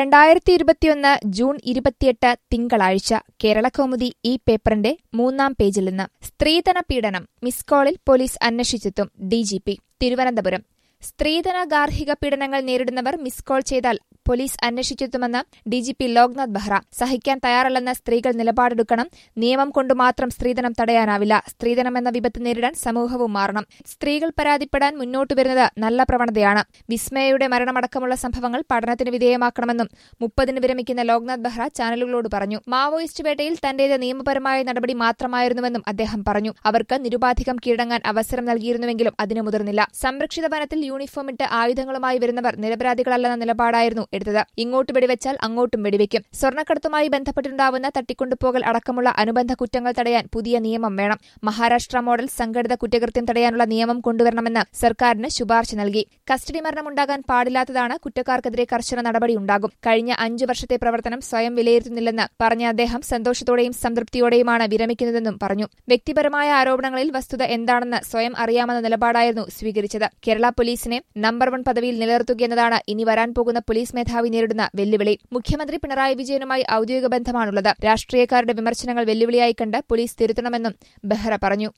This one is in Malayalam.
രണ്ടായിരത്തി ഇരുപത്തിയൊന്ന് ജൂൺ ഇരുപത്തിയെട്ട് തിങ്കളാഴ്ച കേരളകൗമുദി ഈ പേപ്പറിന്റെ മൂന്നാം പേജിൽ നിന്ന് സ്ത്രീധന പീഡനം മിസ് കോളിൽ പോലീസ് അന്വേഷിച്ചെത്തും ഡിജിപി തിരുവനന്തപുരം സ്ത്രീധന ഗാർഹിക പീഡനങ്ങൾ നേരിടുന്നവർ മിസ് കോൾ ചെയ്താൽ പോലീസ് അന്വേഷിച്ചെത്തുമെന്ന് ഡിജിപി ലോക്നാഥ് ബെഹ്റ സഹിക്കാൻ തയ്യാറല്ലെന്ന സ്ത്രീകൾ നിലപാടെടുക്കണം നിയമം കൊണ്ട് മാത്രം സ്ത്രീധനം തടയാനാവില്ല സ്ത്രീധനം എന്ന വിപത്ത് നേരിടാൻ സമൂഹവും മാറണം സ്ത്രീകൾ പരാതിപ്പെടാൻ മുന്നോട്ടു വരുന്നത് നല്ല പ്രവണതയാണ് വിസ്മയയുടെ മരണമടക്കമുള്ള സംഭവങ്ങൾ പഠനത്തിന് വിധേയമാക്കണമെന്നും മുപ്പതിന് വിരമിക്കുന്ന ലോക്നാഥ് ബെഹ്റ ചാനലുകളോട് പറഞ്ഞു മാവോയിസ്റ്റ് വേട്ടയിൽ തന്റേത് നിയമപരമായ നടപടി മാത്രമായിരുന്നുവെന്നും അദ്ദേഹം പറഞ്ഞു അവർക്ക് നിരുപാധികം കീഴടങ്ങാൻ അവസരം നൽകിയിരുന്നുവെങ്കിലും അതിന് മുതിർന്നില്ല സംരക്ഷിത വനത്തിൽ യൂണിഫോമിട്ട് ആയുധങ്ങളുമായി വരുന്നവർ നിരപരാധികളല്ലെന്ന നിലപാടായിരുന്നു എടുത്തത് ഇങ്ങോട്ട് വെടിവെച്ചാൽ അങ്ങോട്ടും വെടിവെക്കും സ്വർണ്ണക്കടത്തുമായി ബന്ധപ്പെട്ടുണ്ടാവുന്ന തട്ടിക്കൊണ്ടുപോകൽ അടക്കമുള്ള അനുബന്ധ കുറ്റങ്ങൾ തടയാൻ പുതിയ നിയമം വേണം മഹാരാഷ്ട്ര മോഡൽ സംഘടിത കുറ്റകൃത്യം തടയാനുള്ള നിയമം കൊണ്ടുവരണമെന്ന് സർക്കാരിന് ശുപാർശ നൽകി കസ്റ്റഡി മരണമുണ്ടാകാൻ പാടില്ലാത്തതാണ് കുറ്റക്കാർക്കെതിരെ കർശന നടപടിയുണ്ടാകും കഴിഞ്ഞ അഞ്ചു വർഷത്തെ പ്രവർത്തനം സ്വയം വിലയിരുത്തുന്നില്ലെന്ന് പറഞ്ഞ അദ്ദേഹം സന്തോഷത്തോടെയും സംതൃപ്തിയോടെയുമാണ് വിരമിക്കുന്നതെന്നും പറഞ്ഞു വ്യക്തിപരമായ ആരോപണങ്ങളിൽ വസ്തുത എന്താണെന്ന് സ്വയം അറിയാമെന്ന നിലപാടായിരുന്നു സ്വീകരിച്ചത് കേരള പോലീസിനെ നമ്പർ വൺ പദവിയിൽ നിലനിർത്തുകയെന്നതാണ് ഇനി വരാൻ പോകുന്ന പോലീസ് മേധാവി നേരിടുന്ന വെല്ലുവിളി മുഖ്യമന്ത്രി പിണറായി വിജയനുമായി ഔദ്യോഗിക ബന്ധമാണുള്ളത് രാഷ്ട്രീയക്കാരുടെ വിമർശനങ്ങൾ വെല്ലുവിളിയായി കണ്ട് പോലീസ് തിരുത്തണമെന്നും ബെഹ്റ പറഞ്ഞു